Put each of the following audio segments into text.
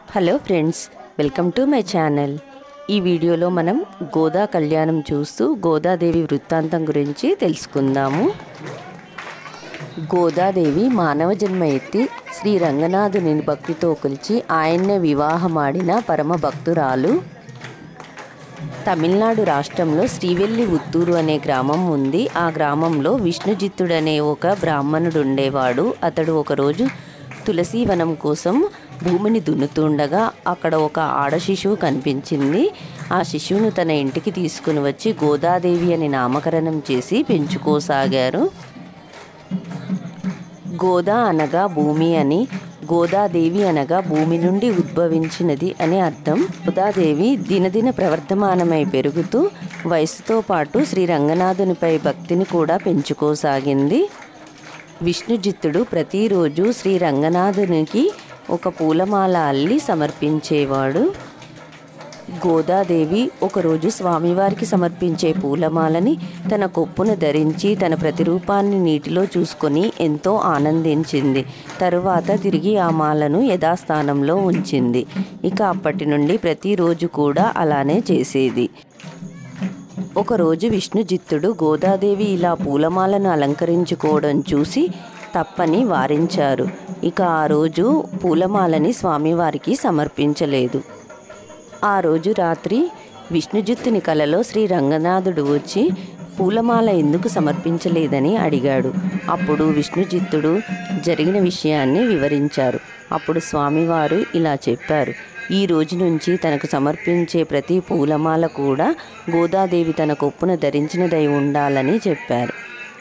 hello friends welcome to my channel ఈ వీడియోలో మనం గోదా కళ్యాణం చూస్తూ గోదాదేవి వృత్తాంతం గురించి తెలుసుకుందాము గోదాదేవి మానవ జన్మ ఎత్తి శ్రీ రంగనాథుని భక్తితో కొలిచి ఆయన్నే వివాహమాడిన పరమ భక్తురాలు తమిళనాడు రాష్ట్రంలో శ్రీవెల్లి ఉత్తూరు అనే గ్రామం ఉంది ఆ గ్రామంలో విష్ణుజిత్తుడు అనే ఒక బ్రాహ్మణుడు ఉండేవాడు అతడు ఒకరోజు తులసీవనం కోసం భూమిని దున్నుతుండగా అక్కడ ఒక ఆడ శిశువు కనిపించింది ఆ శిశువును తన ఇంటికి తీసుకుని వచ్చి గోదాదేవి అని నామకరణం చేసి పెంచుకోసాగారు గోదా అనగా భూమి అని గోదాదేవి అనగా భూమి నుండి ఉద్భవించినది అని అర్థం గోదాదేవి దినదిన ప్రవర్ధమానమై పెరుగుతూ వయసుతో పాటు శ్రీ రంగనాథునిపై భక్తిని కూడా పెంచుకోసాగింది విష్ణుజిత్తుడు ప్రతిరోజు శ్రీ రంగనాథునికి ఒక పూలమాల అల్లి సమర్పించేవాడు గోదాదేవి ఒకరోజు స్వామివారికి సమర్పించే పూలమాలని తన కొప్పును ధరించి తన ప్రతిరూపాన్ని నీటిలో చూసుకొని ఎంతో ఆనందించింది తరువాత తిరిగి ఆ మాలను యథాస్థానంలో ఉంచింది ఇక అప్పటి నుండి ప్రతిరోజు కూడా అలానే చేసేది ఒకరోజు విష్ణుజిత్తుడు గోదాదేవి ఇలా పూలమాలను అలంకరించుకోవడం చూసి తప్పని వారించారు ఇక ఆ రోజు పూలమాలని స్వామివారికి సమర్పించలేదు ఆ రోజు రాత్రి విష్ణుజిత్తుని కలలో శ్రీ రంగనాథుడు వచ్చి పూలమాల ఎందుకు సమర్పించలేదని అడిగాడు అప్పుడు విష్ణుజిత్తుడు జరిగిన విషయాన్ని వివరించారు అప్పుడు స్వామివారు ఇలా చెప్పారు ఈ రోజు నుంచి తనకు సమర్పించే ప్రతి పూలమాల కూడా గోదాదేవి తన కొప్పున ధరించినదై ఉండాలని చెప్పారు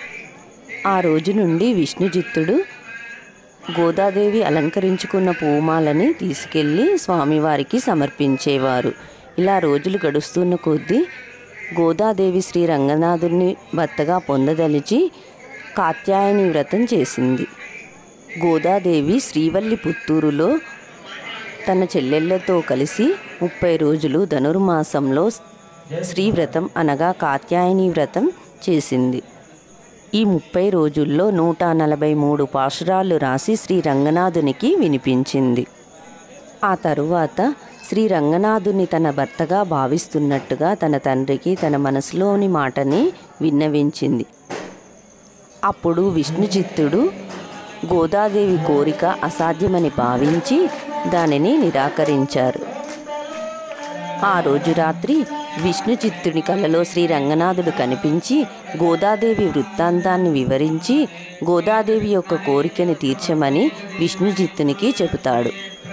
ఆ రోజు నుండి విష్ణుజిత్తుడు గోదాదేవి అలంకరించుకున్న పూమాలని తీసుకెళ్ళి స్వామివారికి సమర్పించేవారు ఇలా రోజులు గడుస్తున్న కొద్దీ గోదాదేవి శ్రీ రంగనాథుని భర్తగా పొందదలిచి కాత్యాయని వ్రతం చేసింది గోదాదేవి శ్రీవల్లి పుత్తూరులో తన చెల్లెళ్ళతో కలిసి ముప్పై రోజులు ధనుర్మాసంలో శ్రీవ్రతం అనగా కాత్యాయని వ్రతం చేసింది ఈ ముప్పై రోజుల్లో నూట నలభై మూడు పాశురాలు రాసి శ్రీ రంగనాథునికి వినిపించింది ఆ తరువాత శ్రీ రంగనాథుని తన భర్తగా భావిస్తున్నట్టుగా తన తండ్రికి తన మనసులోని మాటని విన్నవించింది అప్పుడు విష్ణుచిత్తుడు గోదాదేవి కోరిక అసాధ్యమని భావించి దానిని నిరాకరించారు ఆ రోజు రాత్రి విష్ణుచిత్తుని కలలో శ్రీ రంగనాథుడు కనిపించి గోదాదేవి వృత్తాంతాన్ని వివరించి గోదాదేవి యొక్క కోరికని తీర్చమని విష్ణుచిత్తునికి చెబుతాడు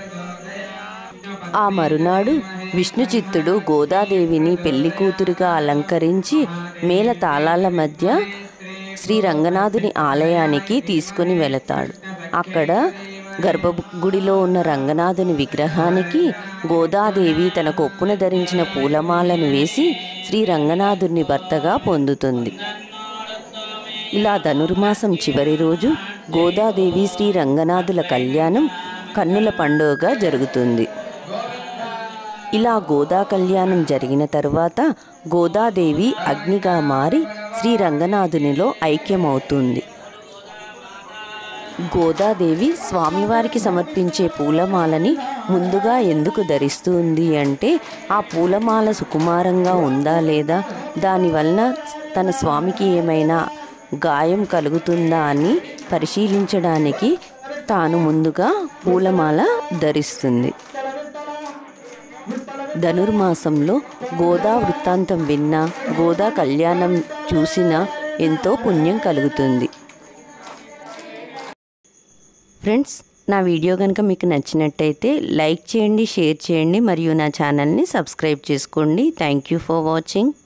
ఆ మరునాడు విష్ణుచిత్తుడు గోదాదేవిని పెళ్లి కూతురుగా అలంకరించి మేళ తాళాల మధ్య శ్రీ రంగనాథుని ఆలయానికి తీసుకుని వెళతాడు అక్కడ గర్భగుడిలో ఉన్న రంగనాథుని విగ్రహానికి గోదాదేవి తన కొప్పున ధరించిన పూలమాలను వేసి శ్రీ రంగనాథుని భర్తగా పొందుతుంది ఇలా ధనుర్మాసం చివరి రోజు గోదాదేవి శ్రీ రంగనాథుల కళ్యాణం కన్నుల పండుగగా జరుగుతుంది ఇలా గోదా కళ్యాణం జరిగిన తరువాత గోదాదేవి అగ్నిగా మారి శ్రీ రంగనాథునిలో ఐక్యమవుతుంది గోదాదేవి స్వామివారికి సమర్పించే పూలమాలని ముందుగా ఎందుకు ధరిస్తుంది అంటే ఆ పూలమాల సుకుమారంగా ఉందా లేదా దానివలన తన స్వామికి ఏమైనా గాయం కలుగుతుందా అని పరిశీలించడానికి తాను ముందుగా పూలమాల ధరిస్తుంది ధనుర్మాసంలో గోదా వృత్తాంతం విన్నా గోదా కళ్యాణం చూసినా ఎంతో పుణ్యం కలుగుతుంది ఫ్రెండ్స్ నా వీడియో కనుక మీకు నచ్చినట్టయితే లైక్ చేయండి షేర్ చేయండి మరియు నా ఛానల్ని సబ్స్క్రైబ్ చేసుకోండి థ్యాంక్ యూ ఫర్ వాచింగ్